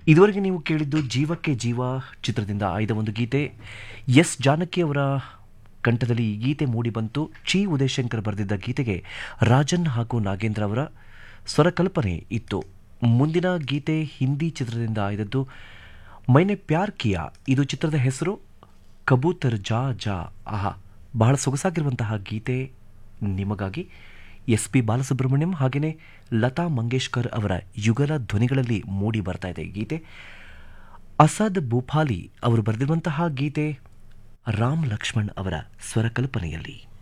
ಇದುವರೆಗೆ ನೀವು ಕೇಳಿದ್ದು ಜೀವಕ್ಕೆ ಜೀವ ಚಿತ್ರದಿಂದ ಆಯ್ದ ಒಂದು ಗೀತೆ ಎಸ್ ಜಾನಕಿ ಅವರ ಕಂಠದಲ್ಲಿ ಈ ಗೀತೆ ಮೂಡಿಬಂತು ಚಿ ಉದಯಶಂಕರ್ ಬರೆದಿದ್ದ ಗೀತೆಗೆ ರಾಜನ್ ಹಾಗೂ ನಾಗೇಂದ್ರ ಅವರ ಸ್ವರಕಲ್ಪನೆ ಇತ್ತು ಮುಂದಿನ ಗೀತೆ ಹಿಂದಿ ಚಿತ್ರದಿಂದ ಆಯ್ದದ್ದು ಮೈನೆ ಪ್ಯಾರ್ ಕಿಯಾ ಇದು ಚಿತ್ರದ ಹೆಸರು ಕಬೂತರ್ ಜಾ ಜಾ ಆಹಾ ಬಹಳ ಸೊಗಸಾಗಿರುವಂತಹ ಗೀತೆ ನಿಮಗಾಗಿ ಎಸ್ ಪಿ ಬಾಲಸುಬ್ರಹ್ಮಣ್ಯಂ ಹಾಗೆಯೇ ಲತಾ ಮಂಗೇಶ್ಕರ್ ಅವರ ಯುಗಲ ಧ್ವನಿಗಳಲ್ಲಿ ಮೂಡಿ ಬರ್ತಾ ಇದೆ ಈ ಗೀತೆ ಅಸದ್ ಭೂಪಾಲಿ ಅವರು ಬರೆದಿರುವಂತಹ ಗೀತೆ ರಾಮ್ ಲಕ್ಷ್ಮಣ್ ಅವರ ಸ್ವರಕಲ್ಪನೆಯಲ್ಲಿ